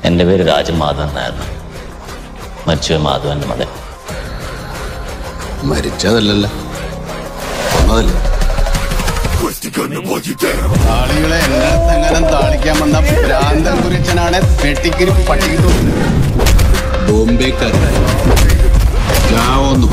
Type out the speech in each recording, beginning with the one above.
എൻ്റെ പേര് രാജമാധവൻ നായർ മരിച്ചുപോയ മാധവൻ്റെ മകൻ മരിച്ചതല്ലല്ല കൊന്നതല്ലേ ആളുകളെ എന്റെ അടുത്തെങ്ങാനും താളിക്കാൻ വന്ന ഭ്രാന്തൻ കുരിച്ചനാണ് വെട്ടിക്കിരി പട്ടിക്കിട്ടു ബോംബെക്കാരൻ ചാവൊന്നു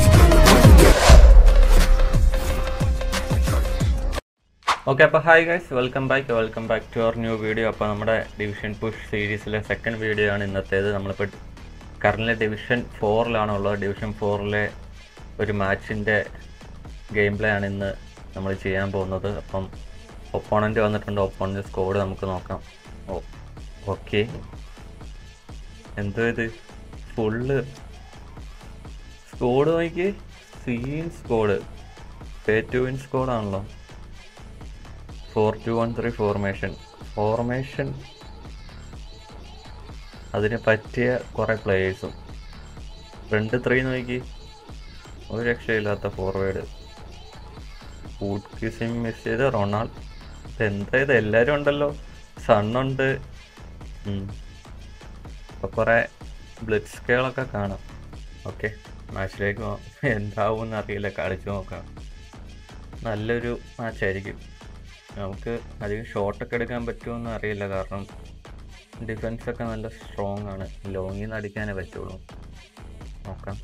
ഓക്കെ അപ്പോൾ hi guys welcome back welcome back to our new video അപ്പോൾ നമ്മുടെ ഡിവിഷൻ പുഷ് സീരീസിലെ സെക്കൻഡ് വീഡിയോ ആണ് ഇന്നത്തേത് നമ്മളിപ്പോൾ കറൻറ്റ് ഡിവിഷൻ ഫോറിലാണ് ഉള്ളത് ഡിവിഷൻ ഫോറിലെ ഒരു മാച്ചിൻ്റെ ഗെയിം പ്ലേ ആണ് ഇന്ന് നമ്മൾ ചെയ്യാൻ പോകുന്നത് അപ്പം ഒപ്പോണൻ്റ് വന്നിട്ടുണ്ട് ഒപ്പോണൻ്റ് സ്കോഡ് നമുക്ക് നോക്കാം ഓ ഓക്കെ എന്തോ ഇത് ഫുള്ള് സ്കോഡ് നോക്കി scene squad pay to win സ്കോഡാണല്ലോ four two one three formation formation അതിന് പറ്റിയ കുറേ പ്ലേയേഴ്സും രണ്ട് ത്രീ നോക്കി ഒരു രക്ഷയില്ലാത്ത ഫോർവേഡ് ഊട്ട്കിസിം മിസ് ചെയ്ത് റൊണാൾഡ് എന്താ ഇത് എല്ലാവരും ഉണ്ടല്ലോ സണ്ണുണ്ട് അപ്പോൾ കുറേ ബ്ലഡ് സ്കെയിലൊക്കെ കാണാം ഓക്കെ മാച്ചിലേക്ക് പോകാം എന്താവും അറിയില്ല കളിച്ചു നോക്കാം നല്ലൊരു മാച്ചായിരിക്കും നമുക്ക് അധികം ഷോട്ടൊക്കെ എടുക്കാൻ പറ്റുമെന്ന് അറിയില്ല കാരണം ഡിഫൻസ് ഒക്കെ നല്ല സ്ട്രോങ് ആണ് ലോങ്ങിൽ നിന്ന് അടിക്കാനേ പറ്റുള്ളൂ നോക്കാം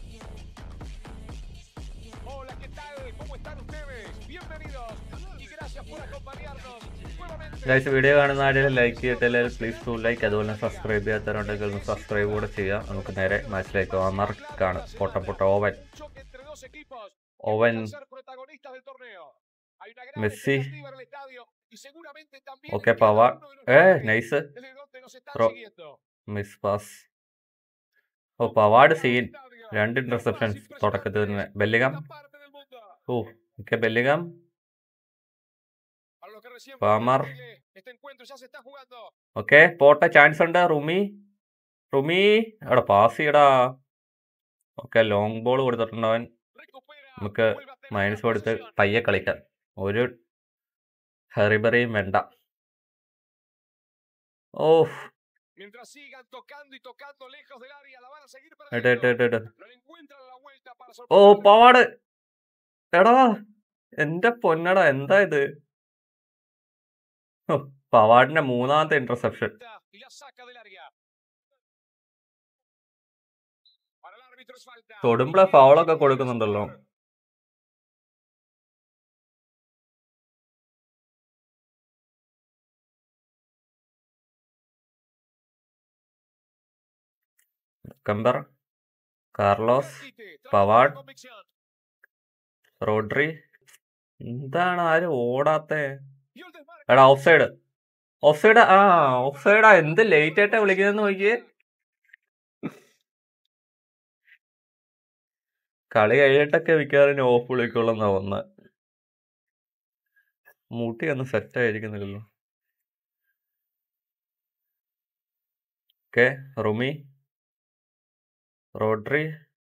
Hola, ¿qué tal? ¿Cómo están ustedes? Bienvenidos y gracias por acompañarnos nuevamente. Guys video കാണുന്ന ആരെയും ലൈക്ക് ചെയ്തിട്ടില്ല പ്ലീസ് ടു ലൈക്ക് അതുപോലെ തന്നെ സബ്സ്ക്രൈബ് ചെയ്യാത്തവരുണ്ടെങ്കിൽ ഒന്ന് സബ്സ്ക്രൈബ് കൂടെ ചെയ്യുക നമുക്ക് നേരെ മാച്ചിലേക്ക് അമർക്കാണ് പൊട്ട പൊട്ട ഓവൻ Choque entre dos equipos ഓവൻ que van a ser protagonistas del torneo. Hay una gran Messi. expectativa en el estadio y seguramente también okay en cada പവാ uno de nuestros ഏ países, nice desde donde nos están Pro- siguiendo. Miss pass ഓ Pavard scene Estadio. രണ്ട് interceptions Impresionante. തുടക്കത്തിൽ തന്നെ Bellingham Esta parte del mundo. ഓ okay Bellingham Para los que recién Pamar. fueron a Este encuentro ya se está jugando. Okay പോട്ടെ chance ഉണ്ട് Rumi റുമി എടാ pass ചെയ്യടാ okay long ball കൊടുത്തിട്ടുണ്ട് അവൻ Recupera. നമുക്ക് vuelve a tener minus la കൊടുത്ത് posesión. പയ്യെ കളിക്കാൻ ഒരു ഹെറിബറിയും വേണ്ട ഓ Mientras sigan tocando y tocando lejos del área, la van a seguir ഇട്ട് perdiendo. ഇട്ട് ഇട്ട് ഇട്ട് No le encuentran la vuelta para ഓ sorprender. പാവാട് എടാ എന്റെ പൊന്നടാ എന്താ ഇത് ഹോ, പവാഡിന്റെ മൂന്നാമത്തെ interception Y la saca del área. Para el árbitro es falta. തൊടുമ്പളെ ഫൗളൊക്കെ കൊടുക്കുന്നുണ്ടല്ലോ കമ്പർ Carlos Quite, trabaja Pavard. con convicción. Rodri എന്താണ് ആരും ഓടാത്തെ Y el desmarque. എടാ ഓഫ് സൈഡ് ഓഫ് സൈഡ് ആ ഓഫ് സൈഡാ എന്ത് ലേറ്റ് ആയിട്ടാ വിളിക്കുന്നതെന്ന് നോക്കിയേ കളി കഴിഞ്ഞിട്ടൊക്കെ മിക്കവാറും ഓഫ് വിളിക്കുള്ളെന്നാ വന്ന് മുട്ടി ഒന്നും സെറ്റ് ആയിരിക്കുന്നില്ലല്ലോ ഓക്കെ റുമി റോഡ്രി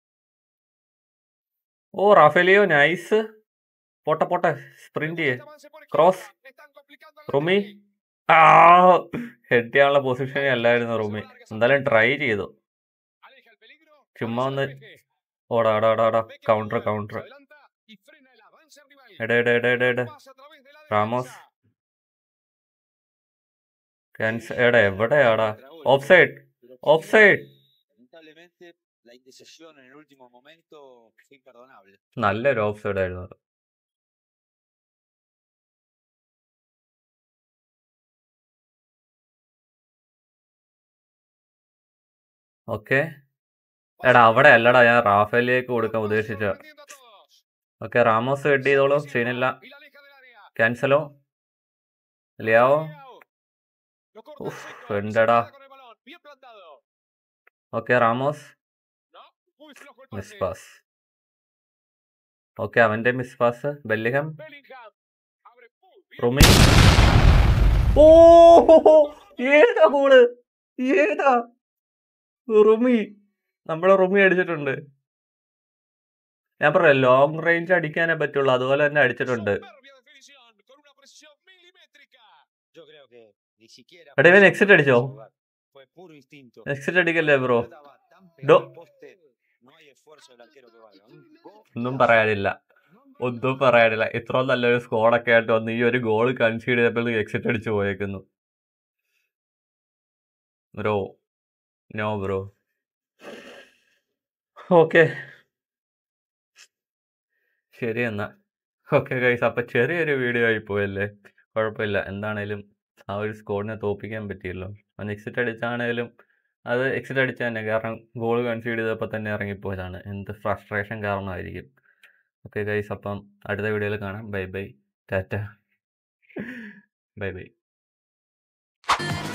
ഓ റാഫേലിയോ നൈസ് പോട്ടെ പോട്ടെ സ്പ്രിന്റ് ചെയ്യേ Este avance por Cross. izquierda. Están complicando el Rumi. ataque. ആ ഹെഡ് ചെയ്യാനുള്ള പൊസിഷനേ അല്ലായിരുന്നു റൂമി എന്തായാലും ട്രൈ ചെയ്തു Aleja el peligro. ചുമ്മാ para ഒന്ന് hacer despeje. ഓടാ ഓടാ ഓടാ ഓടാ Ve que counter Pavard counter se adelanta y frena el avance al rival. എടേ എടേ എടേ എടേ എടേ Pasa a través de la Ramos. defensa. ക്യാൻസ് എടാ എവിടെയാടാ offside offside Lamentablemente, la indecisión en el último momento fue imperdonable. നല്ലൊരു offside ആയിരുന്നു അത് ഓക്കെ എടാ അവിടെ അല്ലടാ ഞാൻ റാഫേലിലേക്ക് കൊടുക്കാൻ ഉദ്ദേശിച്ച Sorprendiendo a todos. Okay Ramos head ചെയ്തോളൂ സീനില്ല Y la aleja del área. Cancelo Leao Leao. Lo corta Uf, en seco. vendrá. Se queda con el balón. Bien plantado. Okay Ramos No, muy flojo el miss pase. Pass okay അവന്റെ miss pass Bellingham Bellingham. Abre muy bien. Rumi ഓ ഏതാ goal ഏതാ റുമി നമ്മളെ റുമി അടിച്ചിട്ടുണ്ട് ഞാൻ പറയാം long range അടിക്കാനേ പറ്റുള്ളൂ അതുപോലെ തന്നെ അടിച്ചിട്ടുണ്ട് Soberbia definición. Con una precisión milimétrica. Yo creo que ni siquiera. Pero pudo ven, ser exit fuera de അടിച്ചോ? su lugar. Fue puro instinto. Exit അടിക്കല്ലേ bro La pelota va tan Do. pegada al poste, no hay esfuerzo del arquero que valga. Un gol ഒന്നും പറയാനില്ല ഒന്നും പറയാനില്ല ഇത്രയും നല്ലൊരു സ്കോഡൊക്കെ ആയിട്ട് വന്ന് ഈ ഒരു ഗോൾ കൺസീഡ് ചെയ്തപ്പോൾ എക്സിറ്റ് അടിച്ച് പോയേക്കുന്നു ബ്രോ നോ ബ്രോ ഓക്കെ ശരി എന്നാ ഓക്കെ ഗൈസ് അപ്പം ചെറിയൊരു വീഡിയോ ആയി പോയല്ലേ കുഴപ്പമില്ല എന്താണേലും ആ ഒരു സ്കോഡിനെ തോപ്പിക്കാൻ പറ്റിയല്ലോ ഒന്ന് എക്സിറ്റ് അടിച്ചാണേലും അത് എക്സിറ്റ് അടിച്ച തന്നെ കാരണം ഗോൾ കൺസീഡ് ചെയ്തപ്പോൾ തന്നെ ഇറങ്ങിപ്പോയതാണ് എന്ത് ഫ്രസ്ട്രേഷൻ കാരണമായിരിക്കും ഓക്കെ ഗൈസ് അപ്പം അടുത്ത വീഡിയോയിൽ കാണാം bye bye tata bye by